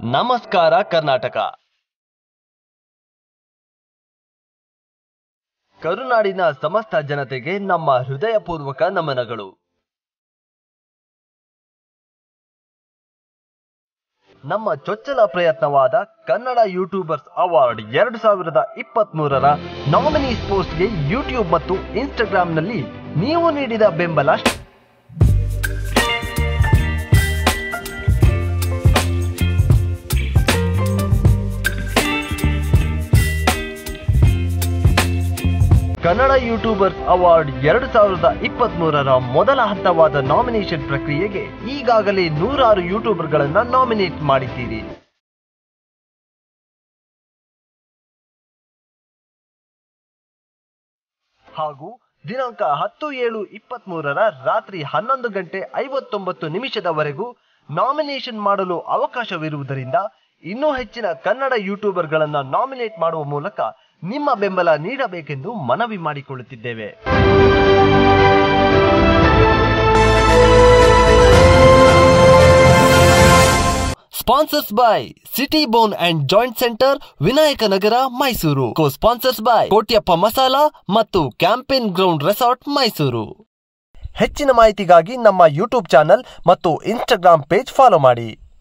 ನಮಸ್ಕಾರ ಕರ್ನಾಟಕ ಕರುನಾಡಿನ ಸಮಸ್ತ ಜನತೆಗೆ ನಮ್ಮ ಹೃದಯಪೂರ್ವಕ ನಮನಗಳು ನಮ್ಮ ಚೊಚ್ಚಲ ಪ್ರಯತ್ನವಾದ ಕನ್ನಡ ಯೂಟ್ಯೂಬರ್ಸ್ ಅವಾರ್ಡ್ ಎರಡು ಸಾವಿರದ ಇಪ್ಪತ್ತ್ ಮೂರರ ನಾಮಿನಿ ಸ್ಪೋರ್ಟ್ಸ್ಗೆ ಯೂಟ್ಯೂಬ್ ಮತ್ತು ಇನ್ಸ್ಟಾಗ್ರಾಂನಲ್ಲಿ ನೀವು ನೀಡಿದ ಬೆಂಬಲ ಕನ್ನಡ ಯೂಟ್ಯೂಬರ್ಸ್ ಅವಾರ್ಡ್ ಎರಡು ಸಾವಿರದ ಇಪ್ಪತ್ತ್ ಮೂರರ ಮೊದಲ ಹಂತವಾದ ನಾಮಿನೇಷನ್ ಪ್ರಕ್ರಿಯೆಗೆ ಈಗಾಗಲೇ ನೂರಾರು ಯೂಟ್ಯೂಬರ್ಗಳನ್ನ ನಾಮಿನೇಟ್ ಮಾಡಿದ್ದೀರಿ ಹಾಗೂ ದಿನಾಂಕ ಹತ್ತು ಏಳು ಇಪ್ಪತ್ತ್ ಮೂರರ ರಾತ್ರಿ ಹನ್ನೊಂದು ಗಂಟೆ ಐವತ್ತೊಂಬತ್ತು ನಿಮಿಷದವರೆಗೂ ನಾಮಿನೇಷನ್ ಮಾಡಲು ಅವಕಾಶವಿರುವುದರಿಂದ ಇನ್ನೂ ಹೆಚ್ಚಿನ ಕನ್ನಡ ಯೂಟ್ಯೂಬರ್ಗಳನ್ನ ನಾಮಿನೇಟ್ ಮಾಡುವ ಮೂಲಕ ನಿಮ್ಮ ಬೆಂಬಲ ನೀಡಬೇಕೆಂದು ಮನವಿ ಮಾಡಿಕೊಳ್ಳುತ್ತಿದ್ದೇವೆ sponsors by City Bone and Joint Centre Vinayaka Nagar Mysuru co sponsors by Kotyappa Masala ಮತ್ತು ಕ್ಯಾಂಪೇನ್ ಗ್ರೌಂಡ್ ರೆಸಾರ್ಟ್ ಮೈಸೂರು ಹೆಚ್ಚಿನ ಮಾಹಿತಿಗಾಗಿ ನಮ್ಮ ಯೂಟ್ಯೂಬ್ ಚಾನೆಲ್ ಮತ್ತು ಇನ್ಸ್ಟಾಗ್ರಾಮ್ ಪೇಜ್ ಫಾಲೋ ಮಾಡಿ